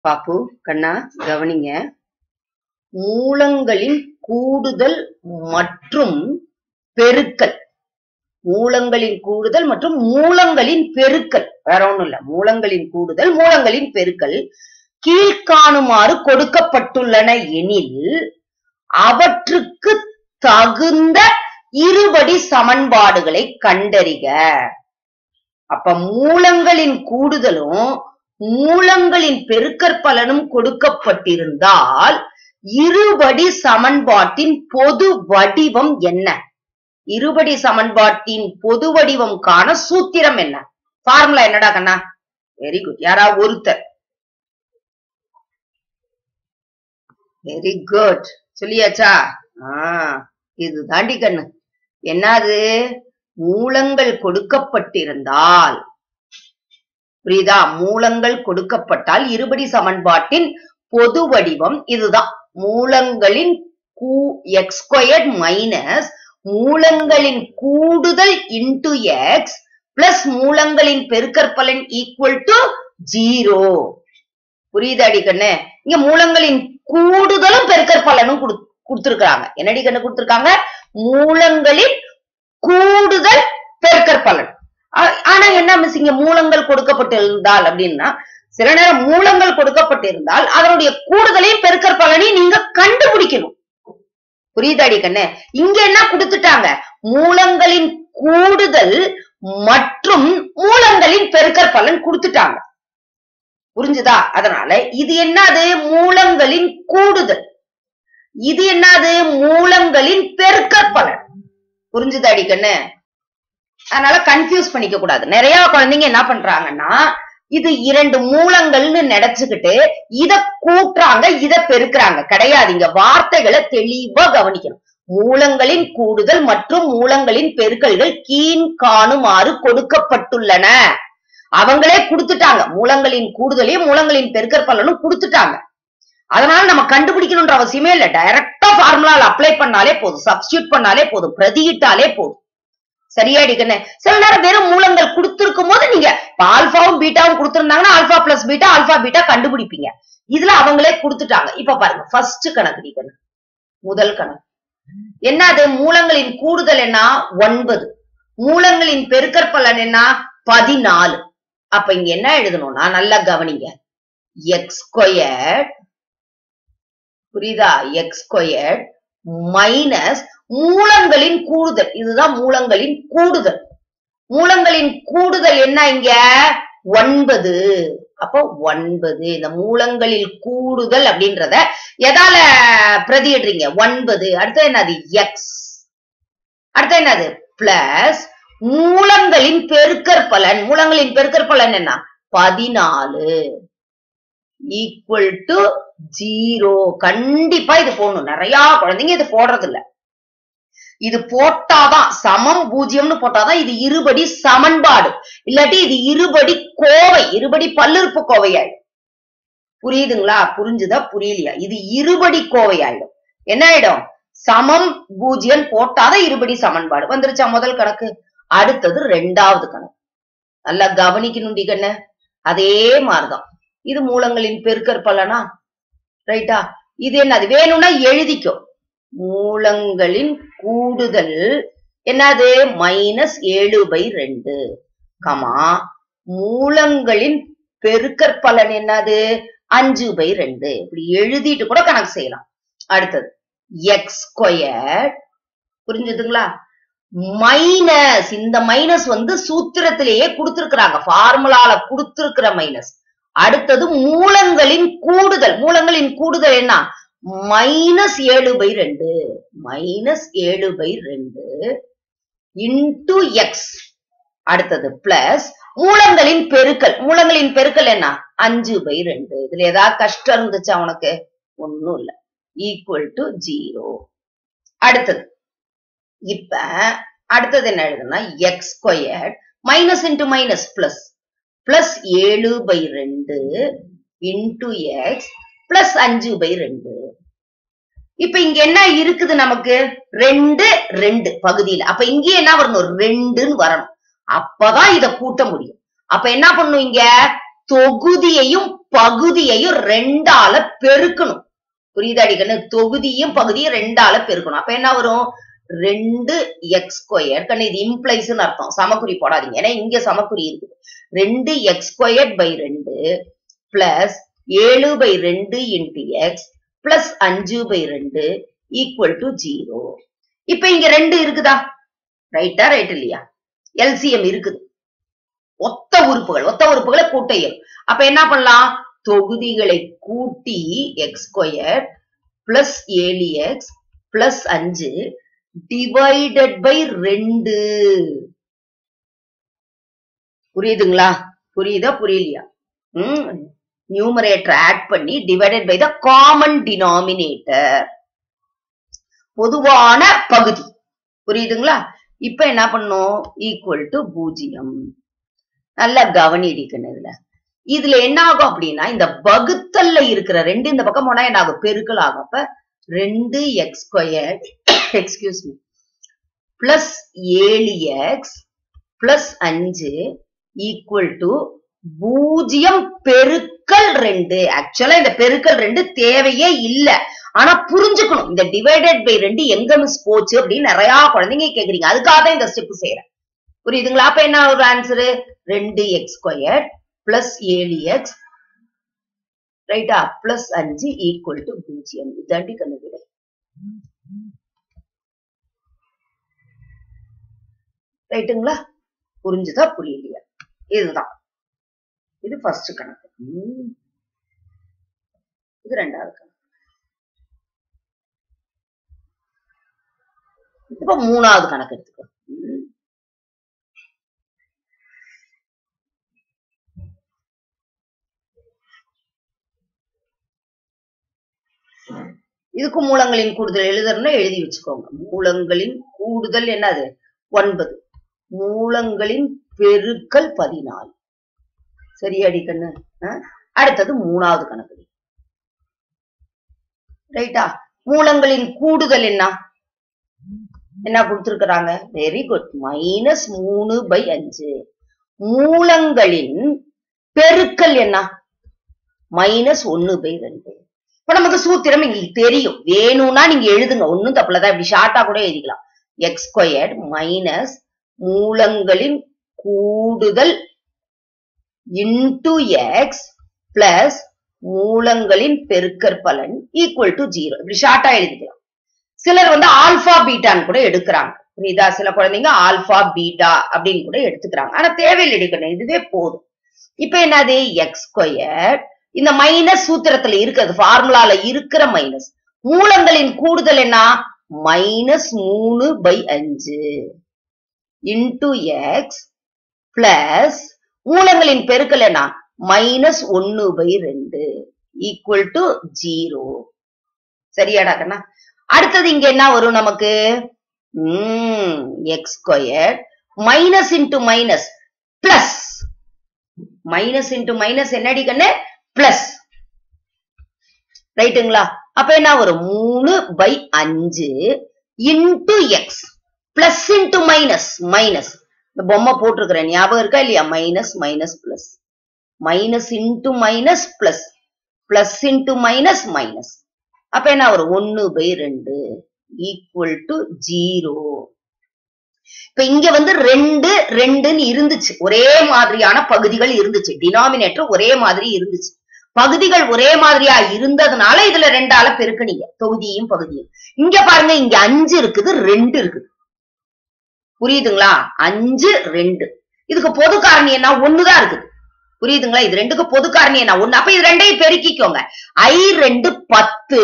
பாப்பு கண்ணா கவனிங்க மூலங்களின் கூடுதல் மற்றும் பெருக்கல் மூலங்களின் கூடுதல் மற்றும் மூலங்களின் பெருக்கல் வேற ஒண்ணும் இல்ல மூலங்களின் கூடுதல் மூலங்களின் பெருக்கல் கீழ்காணுமாறு கொடுக்கப்பட்டுள்ளன எனில் அவற்றுக்கு தகுந்த இருபடி சமன்பாடுகளை கண்டறிக அப்ப மூலங்களின் கூடுதலும் மூலங்களின் பெருக்கற்பலனும் கொடுக்கப்பட்டிருந்தால் இருபடி சமன்பாட்டின் பொது வடிவம் என்ன இருபடி சமன்பாட்டின் பொது வடிவம் காண சூத்திரம் என்ன ஃபார்முலா என்னடா கண்ணா வெரி குட் யாரா ஒருத்தர் வெரி குட் சொல்லியாச்சா ஆஹ் இது தாண்டி கண்ணு என்னது மூலங்கள் கொடுக்கப்பட்டிருந்தால் புரியுதா மூலங்கள் கொடுக்கப்பட்டால் இருபடி சமன்பாட்டின் பொது வடிவம் இதுதான் மூலங்களின் கூ எக்ஸ் ஸ்கொயர்ட் மைனஸ் மூலங்களின் கூடுதல் இன்டு எக்ஸ் பிளஸ் மூலங்களின் பெருக்கற்பலன் ஈக்குவல் டு ஜீரோ புரியுதாடி கண்ணு இங்க மூலங்களின் கூடுதலும் பெருக்கற்பலனும் கொடு கொடுத்திருக்காங்க என்னடி கண்ணு கொடுத்திருக்காங்க மூலங்களின் கூடுதல் பெருக்கற்பலன் ஆ- ஆனா என்ன மிஸ் இங்க மூலங்கள் கொடுக்கப்பட்டிருந்தால் அப்படின்னா சில நேரம் மூலங்கள் கொடுக்கப்பட்டிருந்தால் அதனுடைய கூடுதலையும் பெருக்கற்பலனையும் நீங்க கண்டுபிடிக்கணும் புரியுதாடி கண்ணு இங்க என்ன கொடுத்துட்டாங்க மூலங்களின் கூடுதல் மற்றும் மூலங்களின் பெருக்கற்பலன் கொடுத்துட்டாங்க புரிஞ்சுதா அதனால இது என்னது மூலங்களின் கூடுதல் இது என்னது மூலங்களின் பெருக்கற்பலன் புரிஞ்சுதாடி கண்ணு அதனால கன்ஃபியூஸ் பண்ணிக்க கூடாது நிறைய குழந்தைங்க என்ன பண்றாங்கன்னா இது இரண்டு மூலங்கள்னு நினைச்சுக்கிட்டு இத கூட்டுறாங்க இத பெருக்குறாங்க கிடையாது இங்க வார்த்தைகளை தெளிவா கவனிக்கணும் மூலங்களின் கூடுதல் மற்றும் மூலங்களின் பெருக்கல்கள் கீழ் காணுமாறு கொடுக்கப்பட்டுள்ளன அவங்களே கொடுத்துட்டாங்க மூலங்களின் கூடுதலையும் மூலங்களின் பெருக்கற்பலனும் கொடுத்துட்டாங்க அதனால நம்ம கண்டுபிடிக்கணும்ன்ற அவசியமே இல்ல டைரக்டா ஃபார்முலால அப்ளை பண்ணாலே போதும் சப்ஸ்டியூட் பண்ணாலே போதும் பிரதியிட்டாலே போதும் சரியாடி கண்ணு சில நேரம் வெறும் மூலங்கள் கொடுத்திருக்கும் போது நீங்க இப்ப ஆல்பாவும் பீட்டாவும் கொடுத்திருந்தாங்கன்னா alpha plus beta alpha beta கண்டுபிடிப்பீங்க இதுல அவங்களே கொடுத்துட்டாங்க இப்ப பாருங்க ஃபர்ஸ்ட் கணக்கு நீ கண்ணு முதல் கணக்கு என்னது மூலங்களின் கூடுதல் என்ன ஒன்பது மூலங்களின் பெருக்கற்பலன் என்ன பதினாலு அப்ப இங்க என்ன எழுதணும்னா நல்லா கவனிங்க எக்ஸ் ஸ்கொயர் புரியுதா எக்ஸ் ஸ்கொயர் மைனஸ் மூலங்களின் கூடுதல் இதுதான் மூலங்களின் கூடுதல் மூலங்களின் கூடுதல் என்ன இங்க ஒன்பது அப்போ ஒன்பது இந்த மூலங்களில் கூடுதல் அப்படின்றத எதால பிரதியிடுறீங்க ஒன்பது அடுத்து என்னது எக்ஸ் அடுத்து என்னது பிளஸ் மூலங்களின் பெருக்கற்பலன் மூலங்களின் பெருக்கற்பலன் என்ன பதினாலு ஈக்குவல் டு ஜீரோ கண்டிப்பா இது போடணும் நிறைய குழந்தைங்க இது போடுறது இல்ல இது போட்டாதான் சமம் பூஜ்ஜியம்னு போட்டாதான் இது இருபடி சமன்பாடு இல்லாட்டி இது இருபடி கோவை இருபடி பல்லுறுப்பு கோவை ஆயிடும் புரியுதுங்களா புரிஞ்சுதா புரியலையா இது இருபடி கோவை ஆயிடும் என்ன ஆயிடும் சமம் பூஜ்ஜியம் போட்டாதான் இருபடி சமன்பாடு வந்துருச்சா முதல் கணக்கு அடுத்தது ரெண்டாவது கணக்கு நல்லா கவனிக்கணும்டி கண்ணு அதே மாதிரிதான் இது மூலங்களின் பெருக்கற்பலனா ரைட்டா இது என்னது வேணும்னா எழுதிக்கோ மூலங்களின் கூடுதல் என்னது மைனஸ் ஏழு பை ரெண்டு கமா மூலங்களின் பெருக்கற்பலன் என்னது அஞ்சு பை ரெண்டு இப்படி எழுதிட்டு கூட கணக்கு செய்யலாம் அடுத்தது எக்ஸ் ஸ்கொயர் புரிஞ்சுதுங்களா மைனஸ் இந்த மைனஸ் வந்து சூத்திரத்திலேயே கொடுத்திருக்கிறாங்க ஃபார்முலால கொடுத்திருக்கிற மைனஸ் அடுத்தது மூலங்களின் கூடுதல் மூலங்களின் கூடுதல் என்ன மைனஸ் ஏழு பை ரெண்டு மைனஸ் ஏழு பை ரெண்டு இன்டு எக்ஸ் அடுத்தது பிளஸ் மூலங்களின் பெருக்கல் மூலங்களின் பெருக்கல் என்ன அஞ்சு பை ரெண்டு இதுல ஏதாவது கஷ்டம் இருந்துச்சா உனக்கு ஒண்ணும் இல்ல ஈக்குவல் டு ஜீரோ அடுத்தது இப்ப அடுத்தது என்ன எழுதுனா x square minus into minus plus plus ஏழு பை ரெண்டு இன்டு எக்ஸ் பிளஸ் அஞ்சு பை ரெண்டு இப்ப இங்க என்ன இருக்குது நமக்கு ரெண்டு ரெண்டு பகுதியில அப்ப இங்கே என்ன வரணும் ரெண்டுன்னு வரணும் அப்பதான் இத கூட்ட முடியும் அப்ப என்ன பண்ணும் இங்க தொகுதியையும் பகுதியையும் ரெண்டால பெருக்கணும் புரியுதா அடிக்கண்ணு தொகுதியும் பகுதியும் ரெண்டால பெருக்கணும் அப்ப என்ன வரும் ரெண்டு எக்ஸ் ஸ்கொயர் கண்ணு இது இம்ப்ளைஸ்னு அர்த்தம் சமக்குறி போடாதீங்க ஏன்னா இங்க சமக்குறி இருக்குது ரெண்டு எக்ஸ் ஸ்கொயர் பை ரெண்டு பிளஸ் ஏழு பை ரெண்டு இன்டு எக்ஸ் பிளஸ் அஞ்சு பை ரெண்டு ஈக்குவல் டு ஜீரோ இப்ப இங்க ரெண்டு இருக்குதா ரைட்டா ரைட் இல்லையா எல்சிஎம் இருக்குது ஒத்த உறுப்புகள் ஒத்த உறுப்புகளை கூட்ட இயலும் அப்ப என்ன பண்ணலாம் தொகுதிகளை கூட்டி எக்ஸ் ஸ்கொயர் பிளஸ் ஏழு எக்ஸ் பிளஸ் அஞ்சு டிவைடட் பை ரெண்டு புரியுதுங்களா புரியுதா புரியலையா ம் நியூமரேட்டர் ஆட் பண்ணி divided by the common denominator பொதுவான பகுதி புரியுதுங்களா இப்ப என்ன பண்ணும் ஈக்குவல் டு பூஜ்ஜியம் நல்லா கவனிடிக்கணும் இதுல இதுல என்ன ஆகும் அப்படின்னா இந்த வகுத்தல்ல இருக்கிற ரெண்டு இந்த பக்கம் போனா என்ன ஆகும் பெருக்கல் ஆகும் அப்ப ரெண்டு x square excuse me plus ஏழு எக்ஸ் பிளஸ் அஞ்சு ஈக்குவல் டு பூஜ்ஜியம் பெருக்கல் ரெண்டு ஆக்சுவலா இந்த பெருக்கல் ரெண்டு தேவையே இல்ல ஆனா புரிஞ்சுக்கணும் இந்த டிவைடட் பை ரெண்டு எங்க மிஸ் போச்சு அப்படின்னு நிறைய குழந்தைங்க கேக்குறீங்க அதுக்காக தான் இந்த ஸ்டெப் செய்யறேன் புரியுதுங்களா அப்ப என்ன ஒரு ஆன்சரு ரெண்டு எக்ஸ் ஸ்கொயர் பிளஸ் ஏழு எக்ஸ் ரைட்டா பிளஸ் அஞ்சு ஈக்குவல் டு பூஜ்ஜியம் இதாண்டி கண்ணு விட ரைட்டுங்களா புரிஞ்சுதா புரியலையா இதுதான் இது ஃபர்ஸ்ட் கணக்கு ம். இது ரெண்டாவது கணக்கு இப்ப மூணாவது கணக்கு எடுத்துக்கோ ம். இதுக்கு மூலங்களின் கூடுதல் எழுதுறதுன்னா எழுதி வச்சுக்கோங்க மூலங்களின் கூடுதல் என்னது ஒன்பது மூலங்களின் பெருக்கல் பதினாலு சரியாடி கண்ணு ஆ? அடுத்தது மூணாவது கணக்கு ரைட்டா மூலங்களின் கூடுதல் என்ன என்ன கொடுத்திருக்கிறாங்க வெரி குட் மைனஸ் மூணு பை அஞ்சு மூலங்களின் பெருக்கல் என்ன மைனஸ் ஒன்னு பை ரெண்டு இப்ப நமக்கு சூத்திரம் இங்க தெரியும் வேணும்னா நீங்க எழுதுங்க ஒன்னும் தப்புலதான் இப்படி ஷார்ட்டா கூட எழுதிக்கலாம் எக்ஸ் ஸ்கொயர்ட் மைனஸ் மூலங்களின் கூடுதல் இன்டு எக்ஸ் பிளஸ் மூலங்களின் பெருக்கற் பலன் ஈக்குவல் டு ஜீரோ இப்படி ஷார்ட்டா எழுதிக்கலாம் சிலர் வந்து ஆல்பா பீட்டான்னு கூட எடுக்கிறாங்க புரியுதா சில குழந்தைங்க ஆல்பா பீட்டா அப்படின்னு கூட எடுத்துக்கிறாங்க ஆனா தேவையில்லை எடுக்கணும் இதுவே போதும் இப்ப என்னது எக்ஸ் ஸ்கொயர் இந்த மைனஸ் சூத்திரத்துல இருக்கிறது ஃபார்முலால இருக்கிற மைனஸ் மூலங்களின் கூடுதல் என்ன மைனஸ் மூணு பை அஞ்சு இன்டு எக்ஸ் பிளஸ் மூலங்களின் பெருக்கல் என்ன மைனஸ் ஒன்னு பை ரெண்டு ஈக்குவல் டு ஜீரோ சரியாடா கண்ணா அடுத்தது இங்க என்ன வரும் நமக்கு x square minus into minus plus minus into minus என்னடி கண்ணு பிளஸ் ரைட்டுங்களா அப்ப என்ன வரும் மூணு பை அஞ்சு into x plus into minus minus இந்த பொம்மை போட்டிருக்கிறேன் ஞாபகம் இருக்கா இல்லையா minus minus plus minus into minus plus plus into minus minus அப்ப என்ன வரும் ஒன்னு பை ரெண்டு ஈக்குவல் டு ஜீரோ இப்ப இங்க வந்து ரெண்டு ரெண்டுன்னு இருந்துச்சு ஒரே மாதிரியான பகுதிகள் இருந்துச்சு டினாமினேட்டர் ஒரே மாதிரி இருந்துச்சு பகுதிகள் ஒரே மாதிரியா இருந்ததுனால இதுல ரெண்டால பெருக்கணிங்க தொகுதியும் பகுதியும் இங்க பாருங்க இங்க அஞ்சு இருக்குது ரெண்டு இருக்குது புரியுதுங்களா அஞ்சு ரெண்டு இதுக்கு பொது காரணி என்ன ஒண்ணுதான் இருக்குது புரியுதுங்களா இது ரெண்டுக்கு பொது காரணி என்ன ஒண்ணு அப்ப இது ரெண்டையும் பெருக்கிக்கோங்க ஐ ரெண்டு பத்து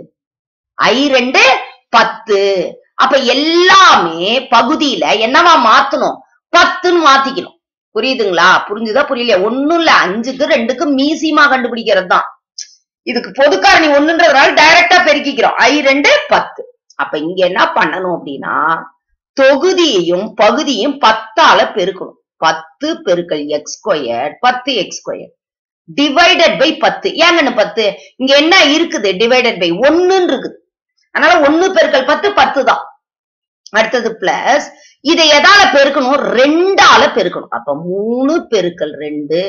ஐ ரெண்டு பத்து அப்ப எல்லாமே பகுதியில என்னவா மாத்தணும் பத்துன்னு மாத்திக்கணும் புரியுதுங்களா புரிஞ்சுதா புரியலையா ஒண்ணும் இல்ல அஞ்சுக்கு ரெண்டுக்கு மீசியமா கண்டுபிடிக்கிறது தான் இதுக்கு பொது காரணி ஒண்ணுன்றதுனால டைரக்டா பெருக்கிக்கிறோம் ஐ ரெண்டு பத்து அப்ப இங்க என்ன பண்ணணும் அப்படின்னா தொகுதியையும் பகுதியும் பத்தால பெருக்கணும் பத்து பெருக்கல் எக்ஸ் ஸ்கொயர் பத்து எக்ஸ் ஸ்கொயர் டிவைடட் பை பத்து ஏங்கன்னு பத்து இங்க என்ன இருக்குது டிவைடட் பை ஒண்ணுன்னு இருக்குது அதனால ஒண்ணு பெருக்கல் பத்து பத்து தான் அடுத்தது பிளஸ் இதை எதால பெருக்கணும் ரெண்டால பெருக்கணும் அப்ப மூணு பெருக்கல் ரெண்டு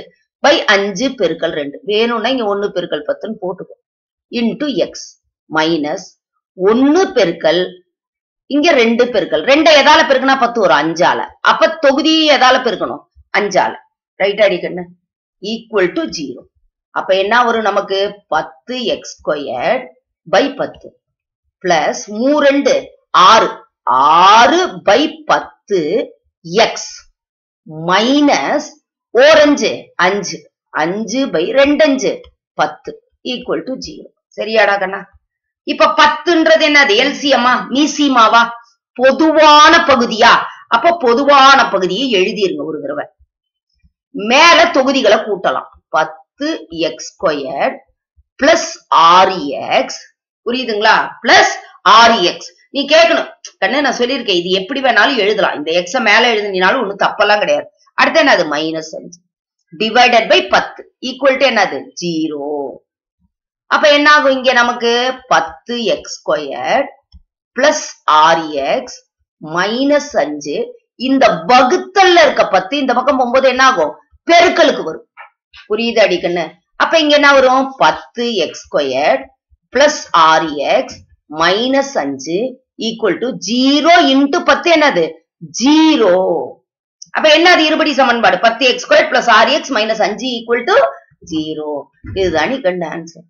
பை அஞ்சு பெருக்கல் ரெண்டு வேணும்னா இங்க ஒண்ணு பெருக்கல் பத்துன்னு போட்டுக்கோ இன்டு எக்ஸ் மைனஸ் ஒன்னு பெருக்கல் இங்க ரெண்டு பெருக்கல் ரெண்டை எதால பெருக்குனா பத்து வரும் அஞ்சால அப்ப தொகுதி எதால பெருக்கணும் அஞ்சால ரைட் அடிக்கண்ணு ஈக்குவல் டு ஜீரோ அப்ப என்ன வரும் நமக்கு பத்து எக்ஸ் ஸ்கொயர் பை பத்து பிளஸ் மூ ரெண்டு ஆறு ஆறு பை பத்து எக்ஸ் மைனஸ் ஓரஞ்சு அஞ்சு அஞ்சு பை ரெண்டஞ்சு பத்து ஈக்குவல் டு ஜீரோ சரியாடா கண்ணா இப்ப பத்துன்றது என்னது எல்சியமா மீசிமாவா பொதுவான பகுதியா அப்ப பொதுவான பகுதியை எழுதிருங்க ஒரு தடவை மேல தொகுதிகளை கூட்டலாம் பத்து எக்ஸ் ஸ்கொயர் பிளஸ் ஆறு எக்ஸ் புரியுதுங்களா பிளஸ் ஆறு எக்ஸ் நீ கேட்கணும் கண்ணு நான் சொல்லியிருக்கேன் இது எப்படி வேணாலும் எழுதலாம் இந்த எக்ஸ மேல எழுதினாலும் ஒண்ணும் தப்பெல்லாம் கிடையாது அடுத்து என்னது மைனஸ் அஞ்சு டிவைடட் பை பத்து ஈக்குவல் டு என்னது ஜீரோ அப்ப என்ன ஆகும் இங்க நமக்கு பத்து எக்ஸ் ஸ்கொயர் பிளஸ் ஆறு எக்ஸ் மைனஸ் அஞ்சு இந்த வகுத்தல்ல இருக்க பத்து இந்த பக்கம் போகும்போது என்ன ஆகும் பெருக்கலுக்கு வரும் புரியுது அடிக்கண்ணு அப்ப இங்க என்ன வரும் பத்து எக்ஸ் ஸ்கொயர் பிளஸ் ஆறு எக்ஸ் மைனஸ் அஞ்சு ஈக்குவல் டு ஜீரோ இன்டு பத்து என்னது ஜீரோ அப்ப என்ன அது இருபடி சமன்பாடு பத்து எக்ஸ் ஸ்கொயர் பிளஸ் ஆறு எக்ஸ் மைனஸ் அஞ்சு ஈக்குவல் டு ஜீரோ இதுதான் நீ கண்ட ஆன்சர்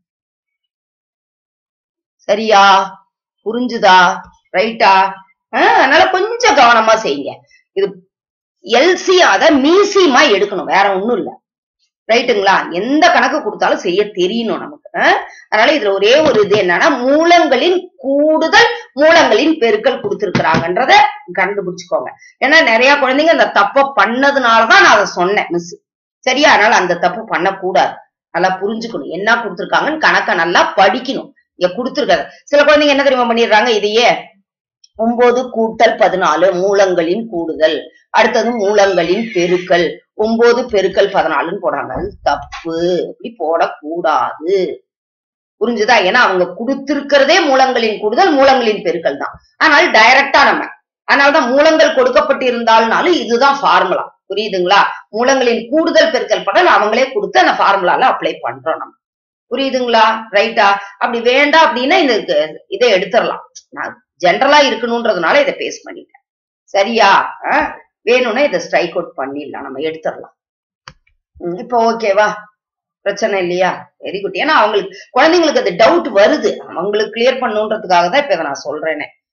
சரியா புரிஞ்சுதா ரைட்டா அதனால கொஞ்சம் கவனமா செய்யுங்க இது எல்சி அத மீசியமா எடுக்கணும் வேற ஒண்ணும் இல்ல ரைட்டுங்களா எந்த கணக்கு கொடுத்தாலும் செய்ய தெரியணும் நமக்கு அஹ்? அதனால இதுல ஒரே ஒரு இது என்னன்னா மூலங்களின் கூடுதல் மூலங்களின் பெருக்கல் கொடுத்திருக்கிறாங்கன்றத கண்டுபிடிச்சுக்கோங்க ஏன்னா நிறைய குழந்தைங்க அந்த தப்ப பண்ணதுனாலதான் நான் அதை சொன்னேன் மிஸ் சரியா அதனால அந்த தப்பு பண்ணக்கூடாது நல்லா புரிஞ்சுக்கணும் என்ன கொடுத்திருக்காங்கன்னு கணக்க நல்லா படிக்கணும் இங்க கொடுத்திருக்காரு சில குழந்தைங்க என்ன தெரியுமா பண்ணிடுறாங்க இதையே ஒன்பது கூட்டல் பதினாலு மூலங்களின் கூடுதல் அடுத்தது மூலங்களின் பெருக்கல் ஒன்பது பெருக்கல் பதினாலுன்னு போடுறாங்க அது தப்பு இப்படி போடக்கூடாது புரிஞ்சுதா ஏன்னா அவங்க கொடுத்திருக்கிறதே மூலங்களின் கூடுதல் மூலங்களின் பெருக்கல் தான் அதனால டைரக்டா நம்ம அதனாலதான் மூலங்கள் கொடுக்கப்பட்டு இருந்தாலும் இதுதான் ஃபார்முலா புரியுதுங்களா மூலங்களின் கூடுதல் பெருக்கல் படல் அவங்களே கொடுத்து அந்த ஃபார்முலால அப்ளை பண்றோம் நம்ம புரியுதுங்களா ரைட்டா அப்படி வேண்டாம் அப்படின்னா இந்த இதை எடுத்துடலாம் நான் ஜென்ரலா இருக்கணும்ன்றதுனால இதை பேஸ் பண்ணிட்டேன் சரியா அஹ், வேணும்னா இதை ஸ்ட்ரைக் அவுட் பண்ணிடலாம் நம்ம எடுத்துடலாம் ம், இப்போ ஓகேவா பிரச்சனை இல்லையா வெரி குட் ஏன்னா அவங்களுக்கு குழந்தைங்களுக்கு அது டவுட் வருது அவங்களுக்கு கிளியர் பண்ணுன்றதுக்காக தான் இப்ப இதை நான் சொல்றேனே